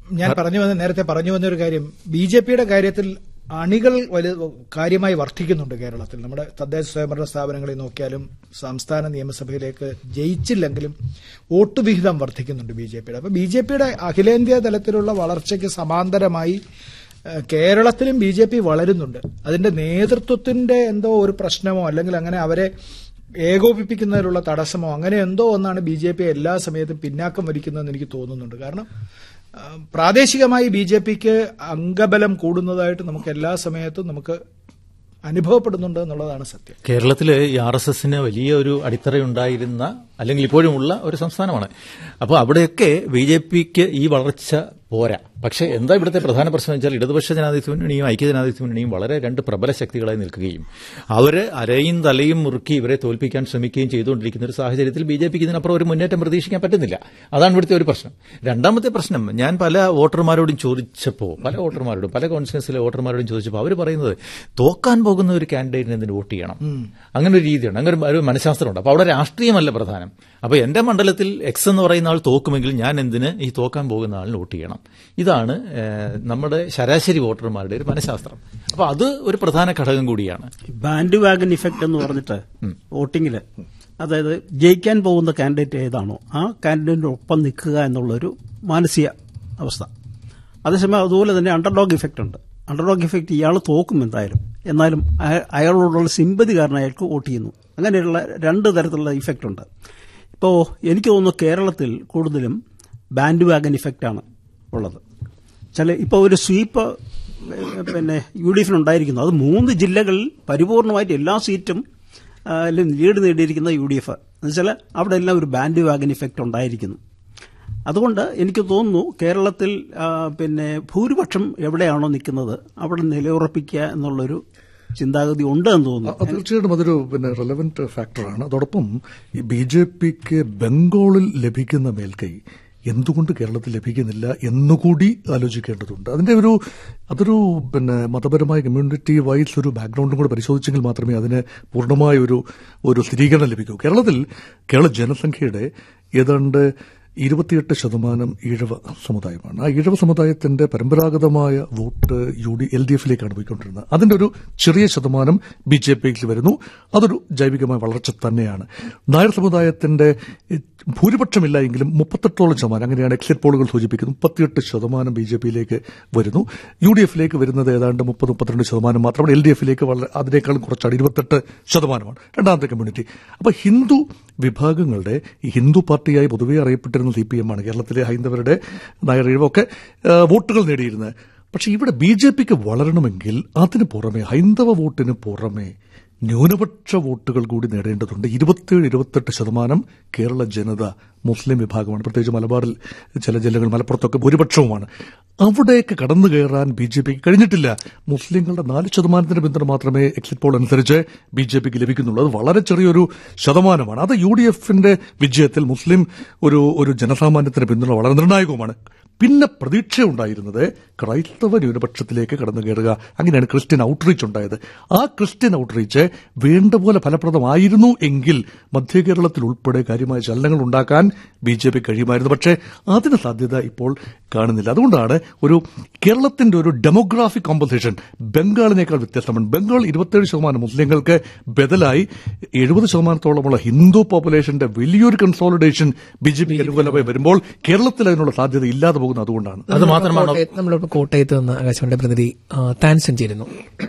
ഞാൻ പറഞ്ഞു വന്ന നേരത്തെ പറഞ്ഞു വന്ന ഒരു കാര്യം ബി ജെ പിയുടെ കാര്യത്തിൽ അണികൾ വലിയ കാര്യമായി വർദ്ധിക്കുന്നുണ്ട് കേരളത്തിൽ നമ്മുടെ തദ്ദേശ സ്വയംഭരണ സ്ഥാപനങ്ങളിൽ നോക്കിയാലും സംസ്ഥാന നിയമസഭയിലേക്ക് ജയിച്ചില്ലെങ്കിലും വോട്ട് വിഹിതം വർദ്ധിക്കുന്നുണ്ട് ബി ജെ പിയുടെ അപ്പൊ ബി ജെ പിയുടെ അഖിലേന്ത്യാ തലത്തിലുള്ള വളർച്ചയ്ക്ക് സമാന്തരമായി ഏഹ്, കേരളത്തിലും ബി ജെ പി വളരുന്നുണ്ട് അതിന്റെ നേതൃത്വത്തിന്റെ എന്തോ ഒരു പ്രശ്നമോ അല്ലെങ്കിൽ അങ്ങനെ അവരെ ഏകോപിപ്പിക്കുന്നതിലുള്ള തടസ്സമോ അങ്ങനെ എന്തോ ഒന്നാണ് ബി ജെ പി എല്ലാ സമയത്തും പിന്നാക്കം വലിക്കുന്നതെന്ന് എനിക്ക് തോന്നുന്നുണ്ട് കാരണം ആ, പ്രാദേശികമായി ബി ജെ പിക്ക് അംഗബലം കൂടുന്നതായിട്ട് നമുക്ക് എല്ലാ സമയത്തും നമുക്ക് അനുഭവപ്പെടുന്നുണ്ട് എന്നുള്ളതാണ് സത്യം കേരളത്തിൽ ഈ ആർ എസ് എസിന് വലിയ ഒരു അടിത്തറയുണ്ടായിരുന്ന അല്ലെങ്കിൽ ഇപ്പോഴും ഉള്ള ഒരു സംസ്ഥാനമാണ് അപ്പോൾ അവിടെയൊക്കെ ബി ജെ പിക്ക് ഈ വളർച്ച പോരാ പക്ഷേ എന്താ ഇവിടുത്തെ പ്രധാന പ്രശ്നം വെച്ചാൽ ഇടതുപക്ഷ ജനാധിപത്യ മുന്നണിയും ഐക്യ ജനാധിപത്യ മുന്നണിയും വളരെ രണ്ട് പ്രബല ശക്തികളായി നിൽക്കുകയും അവര് അരയും തലയും മുറുക്കി ഇവരെ തോൽപ്പിക്കാൻ ശ്രമിക്കുകയും ചെയ്തുകൊണ്ടിരിക്കുന്ന ഒരു സാഹചര്യത്തിൽ ബി ജെ പിക്ക് ഇതിനപ്പുറം ഒരു മുന്നേറ്റം പ്രതീക്ഷിക്കാൻ പറ്റുന്നില്ല അതാണ് ഇവിടുത്തെ ഒരു പ്രശ്നം രണ്ടാമത്തെ പ്രശ്നം ഞാൻ പല വോട്ടർമാരോടും ചോദിച്ചപ്പോൾ പല വോട്ടർമാരോടും പല കോൺസ്റ്റിറ്റ്യൻസിലെ വോട്ടർമാരോടും ചോദിച്ചപ്പോൾ അവർ പറയുന്നത് തോക്കാൻ പോകുന്ന ഒരു കാൻഡിഡേറ്റിന് എന്തിന് വോട്ട് ചെയ്യണം അങ്ങനെ ഒരു രീതിയുണ്ട് അങ്ങനെ ഒരു- ഒരു മനഃശാസ്ത്രമുണ്ട് അപ്പോൾ അവിടെ രാഷ്ട്രീയമല്ല പ്രധാനം അപ്പോൾ എന്റെ മണ്ഡലത്തിൽ എക്സ് എന്ന് പറയുന്ന ആൾ തോക്കുമെങ്കിൽ ഞാൻ എന്തിന് ഈ തോക്കാൻ പോകുന്ന ആളിന് വോട്ട് ചെയ്യണം ഇതാണ് ഏഹ്, നമ്മുടെ ശരാശരി വോട്ടർമാരുടെ ഒരു മനഃശാസ്ത്രം അപ്പോൾ അത് ഒരു പ്രധാന ഘടകം കൂടിയാണ് ബാൻഡ് വാഗൻ ഇഫക്റ്റ് എന്ന് പറഞ്ഞിട്ട് വോട്ടിങ്ങില് അതായത് ജയിക്കാൻ പോകുന്ന കാൻഡിഡേറ്റ് ഏതാണോ ആ കാൻഡിഡേറ്റിന്റെ ഒപ്പം നിൽക്കുക എന്നുള്ളൊരു മാനസിക അവസ്ഥ അതേസമയം അതുപോലെ തന്നെ അണ്ടർഡോഗ് ഇഫക്റ്റ് ഉണ്ട് അണ്ടർഡോഗ് ഇഫക്റ്റ് ഇയാൾ തോക്കും എന്തായാലും എന്നാലും അയ- അയാളോടുള്ള സിമ്പതി കാരണം അയാൾക്ക് വോട്ട് ചെയ്യുന്നു അങ്ങനെയുള്ള രണ്ട് തരത്തിലുള്ള ഇഫക്റ്റ് ഉണ്ട് ഇപ്പോൾ എനിക്ക് തോന്നുന്നു കേരളത്തിൽ കൂടുതലും ബാൻഡ് വാഗൻ ഇഫക്റ്റാണ് ഉള്ളത് ചില ഇപ്പോൾ ഒരു സ്വീപ്പ് ഏഹ്, പിന്നെ യു ഡി എഫിന് ഉണ്ടായിരിക്കുന്നു അത് മൂന്ന് ജില്ലകളിൽ പരിപൂർണമായിട്ട് എല്ലാ സീറ്റും ആ, ലും ലീഡ് നേടിയിരിക്കുന്ന യു ഡി എഫ് എന്നുവെച്ചാൽ അവിടെ എല്ലാം ഒരു ബാൻഡ് വാഗൻ ഇഫക്റ്റ് ഉണ്ടായിരിക്കുന്നു അതുകൊണ്ട് എനിക്ക് തോന്നുന്നു കേരളത്തിൽ ആ, പിന്നെ ഭൂരിപക്ഷം എവിടെയാണോ നിൽക്കുന്നത് അവിടെ നിലയുറപ്പിക്കുക എന്നുള്ളൊരു ചിന്താഗതി ഉണ്ട് എന്ന് തോന്നുന്നു അത് തീർച്ചയായിട്ടും അതൊരു പിന്നെ റെലവെന്റ് ഫാക്ടറാണ് അതോടൊപ്പം ഈ ബി ജെ പിക്ക് ബംഗാളിൽ ലഭിക്കുന്ന മേൽക്കൈ എന്തുകൊണ്ട് കേരളത്തിൽ ലഭിക്കുന്നില്ല എന്നുകൂടി ആലോചിക്കേണ്ടതുണ്ട് അതിന്റെ ഒരു അതൊരു പിന്നെ മതപരമായ കമ്മ്യൂണിറ്റി വൈസ് ഒരു ബാക്ക്ഗ്രൗണ്ടും കൂടെ പരിശോധിച്ചെങ്കിൽ മാത്രമേ അതിന് പൂർണ്ണമായ ഒരു ഒരു സ്ഥിരീകരണം ലഭിക്കൂ കേരളത്തിൽ കേരള ജനസംഖ്യയുടെ ഏതാണ്ട് ഇരുപത്തിയെട്ട് ശതമാനം ഈഴവ സമുദായമാണ് ആ ഈഴവ സമുദായത്തിന്റെ പരമ്പരാഗതമായ vote U D L D എഫിലേക്കാണ് പോയിക്കൊണ്ടിരുന്നത് അതിന്റെ ഒരു ചെറിയ ശതമാനം ബി ജെ പിയിൽ വരുന്നു അതൊരു ജൈവികമായ വളർച്ച തന്നെയാണ് നായർ സമുദായത്തിന്റെ എ, ഭൂരിപക്ഷമില്ല എങ്കിലും മുപ്പത്തെട്ടോളം ശതമാനം അങ്ങനെയാണ് എക്സിറ്റ് പോളുകൾ സൂചിപ്പിക്കുന്നത് മുപ്പത്തിയെട്ട് ശതമാനം ബി ജെ പിയിലേക്ക് വരുന്നു യു ഡി എഫിലേക്ക് വരുന്നത് ഏതാണ്ട് മുപ്പത് മുപ്പത്തിരണ്ട് ശതമാനം മാത്രമാണ് എൽ ഡി എഫിലേക്ക് വളരെ അതിനേക്കാളും കുറച്ചാണ് ഇരുപത്തെട്ട് ശതമാനമാണ് രണ്ടാമത്തെ കമ്മ്യൂണിറ്റി അപ്പൊ ഹിന്ദു വിഭാഗങ്ങളുടെ ഈ ഹിന്ദു പാർട്ടിയായി പൊതുവെ അറിയപ്പെട്ടിരുന്ന സി പി എം ആണ് കേരളത്തിലെ ഹൈന്ദവരുടെ നായർ ഇഴവൊക്കെ ആ, വോട്ടുകൾ നേടിയിരുന്നത് പക്ഷെ ഇവിടെ ബി ജെ പിക്ക് വളരണമെങ്കിൽ അതിന് പുറമെ ഹൈന്ദവ വോട്ടിന് പുറമെ ന്യൂനപക്ഷ വോട്ടുകൾ കൂടി നേടേണ്ടതുണ്ട് ഇരുപത്തിയേഴ് ഇരുപത്തെട്ട് ശതമാനം കേരള ജനത മുസ്ലിം വിഭാഗമാണ് പ്രത്യേകിച്ച് മലബാറിൽ ചില ജില്ലകൾ മലപ്പുറത്തൊക്കെ ഭൂരിപക്ഷവുമാണ് അവിടേക്ക് കടന്നു കയറാൻ ബി ജെ പിക്ക് കഴിഞ്ഞിട്ടില്ല മുസ്ലിങ്ങളുടെ നാല് ശതമാനത്തിന്റെ പിന്തുണ മാത്രമേ എക്സിറ്റ് പോൾ അനുസരിച്ച് ബി ജെ പിക്ക് ലഭിക്കുന്നുള്ളൂ അത് വളരെ ചെറിയൊരു ശതമാനമാണ് അത് യു ഡി എഫിന്റെ വിജയത്തിൽ മുസ്ലിം ഒരു ഒരു ജനസാമാന്യത്തിന്റെ പിന്തുണ വളരെ നിർണായകവുമാണ് പിന്നെ പ്രതീക്ഷയുണ്ടായിരുന്നത് ക്രൈസ്തവ ന്യൂനപക്ഷത്തിലേക്ക് കടന്നു കയറുക അങ്ങനെയാണ് ക്രിസ്ത്യൻ ഔട്ട്റീച്ച് ഉണ്ടായത് ആ ക്രിസ്ത്യൻ ഔട്ട്റീച്ച് വേണ്ട പോലെ ഫലപ്രദമായിരുന്നു എങ്കിൽ മധ്യ കേരളത്തിൽ ഉൾപ്പെടെ കാര്യമായ ചലനങ്ങൾ ഉണ്ടാക്കാൻ ബി ജെ പി കഴിയുമായിരുന്നു പക്ഷേ അതിന് സാധ്യത ഇപ്പോൾ കാണുന്നില്ല അതുകൊണ്ടാണ് ഒരു കേരളത്തിന്റെ ഒരു ഡെമോഗ്രാഫിക് കോമ്പസിഷൻ ബംഗാളിനേക്കാൾ വ്യത്യസ്തമാണ് ബംഗാൾ ഇരുപത്തേഴ് ശതമാനം മുസ്ലിങ്ങൾക്ക് ബദലായി എഴുപത് ശതമാനത്തോളമുള്ള ഹിന്ദു പോപ്പുലേഷന്റെ വലിയൊരു കൺസോളിഡേഷൻ ബി ജെ പി അനുകൂലമായി വരുമ്പോൾ കേരളത്തിൽ അതിനുള്ള സാധ്യത ഇല്ലാതെ പോകുന്നത് അതുകൊണ്ടാണ് അത് മാത്രമാണ് കോട്ടയത്ത് നമ്മളിപ്പോ കോട്ടയത്ത് നിന്ന് ആകാശവാണിയുടെ പ്രതിനിധി ആ, താൻസൻ ചേരുന്നു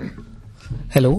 ഹലോ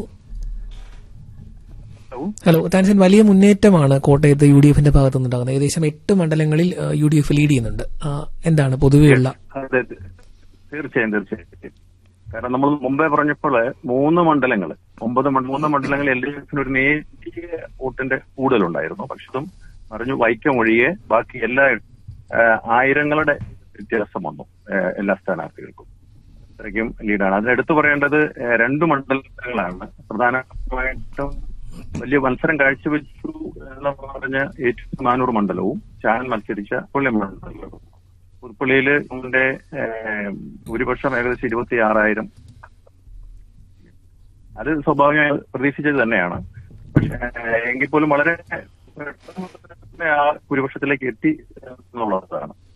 ഹലോ താൻസൻ വലിയ മുന്നേറ്റമാണ് കോട്ടയത്ത് യു ഡി എഫിന്റെ ഭാഗത്തു നിന്നുണ്ടാകുന്നത് ഏകദേശം എട്ട് മണ്ഡലങ്ങളിൽ ആ, യു ഡി എഫ് ലീഡ് ചെയ്യുന്നുണ്ട് ആ, എന്താണ് പൊതുവെയുള്ള അതെ തീർച്ചയായും തീർച്ചയായും കാരണം നമ്മൾ മുമ്പേ പറഞ്ഞപ്പോൾ മൂന്ന് മണ്ഡലങ്ങൾ ഒമ്പത് മണ്ഡ- മൂന്ന് മണ്ഡലങ്ങളിൽ എൽ ഡി എഫിന് ഒരു നേരിയ വോട്ടിന്റെ കൂടുതലുണ്ടായിരുന്നു പക്ഷെ അതും പറഞ്ഞു വൈക്കം ഒഴികെ ബാക്കി എല്ലാ ആ, ആയിരങ്ങളുടെ വ്യത്യാസം വന്നു ആ, എല്ലാ സ്ഥാനാർത്ഥികൾക്കും അത്രയ്ക്കും ലീഡാണ് അതിനെടുത്തു പറയേണ്ടത് ആ, രണ്ട് മണ്ഡലങ്ങളാണ് പ്രധാനമായിട്ടും വലിയ മത്സരം കാഴ്ചവെച്ചു എന്ന് പറഞ്ഞ ഏറ്റവും നാനൂറ് മണ്ഡലവും ചാനൽ മത്സരിച്ച പുള്ളി മണ്ഡലവും പുതുപ്പള്ളിയില് ഇതിന്റെ ഏഹ്, ഭൂരിപക്ഷം ഏകദേശം ഇരുപത്തി ആറായിരം അത് സ്വാഭാവികമായി പ്രതീക്ഷിച്ചത് തന്നെയാണ് പക്ഷേ ഏഹ്, എങ്കിൽ പോലും വളരെ പെട്ടെന്ന് തന്നെ ആ ഭൂരിപക്ഷത്തിലേക്ക് എത്തി എന്നുള്ളതാണ്